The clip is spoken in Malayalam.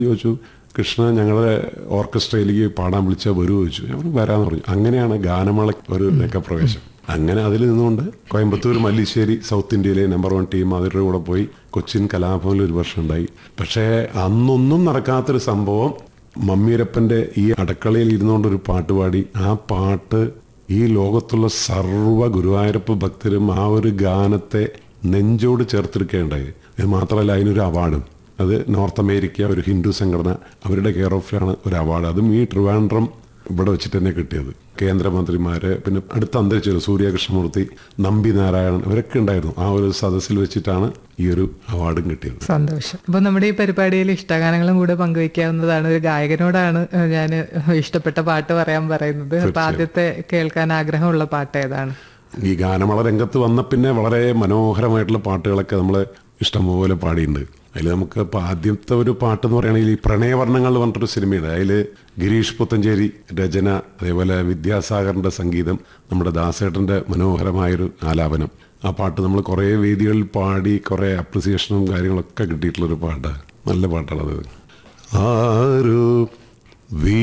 ചോദിച്ചു കൃഷ്ണ ഞങ്ങളുടെ ഓർക്കസ്ട്രയിലേക്ക് പാടാൻ വിളിച്ചാൽ വരുമോ ചോദിച്ചു ഞാൻ പറഞ്ഞു, വരാന്ന് പറഞ്ഞു അങ്ങനെയാണ് ഗാനമേള ഒരു രംഗപ്രവേശം അങ്ങനെ അതിൽ നിന്നുകൊണ്ട് കോയമ്പത്തൂർ മല്ലിശ്ശേരി സൗത്ത് ഇന്ത്യയിലെ നമ്പർ വൺ ടീം അവരുടെ കൂടെ പോയി കൊച്ചിൻ കലാഭവനിൽ ഒരു വർഷം ഉണ്ടായി പക്ഷേ അന്നൊന്നും നടക്കാത്തൊരു സംഭവം മമ്മീരപ്പന്റെ ഈ അടക്കളയിൽ ഇരുന്നുകൊണ്ടൊരു പാട്ട് പാടി ആ പാട്ട് ഈ ലോകത്തുള്ള സർവ്വ ഗുരുവായൂരപ്പ ഭക്തരും ആ ഒരു ഗാനത്തെ നെഞ്ചോട് ചേർത്തെടുക്കുകയുണ്ടായി ഇത് മാത്രമല്ല അതിനൊരു അവാർഡും അത് നോർത്ത് അമേരിക്ക ഒരു ഹിന്ദു സംഘടന അവരുടെ കെയർ ഓഫിലാണ് ഒരു അവാർഡ് അതും ഈ ട്രിവാൻഡ്രം ഇവിടെ വെച്ചിട്ട് തന്നെ കിട്ടിയത് കേന്ദ്രമന്ത്രിമാര് പിന്നെ അടുത്ത അന്തരിച്ച സൂര്യകൃഷ്ണമൂർത്തി നമ്പി നാരായണൻ ഇവരൊക്കെ ഉണ്ടായിരുന്നു ആ ഒരു സദസ്സിൽ വെച്ചിട്ടാണ് ഈ ഒരു അവാർഡും കിട്ടിയത് സന്തോഷം അപ്പൊ നമ്മുടെ ഈ പരിപാടിയിൽ ഇഷ്ടഗാനങ്ങളും കൂടെ പങ്കുവയ്ക്കാവുന്നതാണ് ഒരു ഗായകനോടാണ് ഞാൻ ഇഷ്ടപ്പെട്ട പാട്ട് പറയാൻ പറയുന്നത് അപ്പൊ ആദ്യത്തെ കേൾക്കാൻ ആഗ്രഹമുള്ള പാട്ട് ഏതാണ് ഈ ഗാനമേള രംഗത്ത് വന്ന പിന്നെ വളരെ മനോഹരമായിട്ടുള്ള പാട്ടുകളൊക്കെ നമ്മൾ ഇഷ്ടംപോലെ പാടിയിട്ടുണ്ട് അതിൽ നമുക്ക് ഇപ്പം ആദ്യത്തെ ഒരു പാട്ട് എന്ന് പറയുകയാണെങ്കിൽ ഈ പ്രണയവർണ്ണങ്ങൾ പറഞ്ഞിട്ടൊരു സിനിമയുണ്ട് അതിൽ ഗിരീഷ് പുത്തഞ്ചേരി രചന അതേപോലെ വിദ്യാസാഗറിന്റെ സംഗീതം നമ്മുടെ ദാസേട്ടന്റെ മനോഹരമായൊരു ആലാപനം ആ പാട്ട് നമ്മൾ കുറേ വേദികളിൽ പാടി കുറേ അപ്രിസിയേഷനും കാര്യങ്ങളൊക്കെ കിട്ടിയിട്ടുള്ളൊരു പാട്ടാണ് നല്ല പാട്ടാണത് ആരോ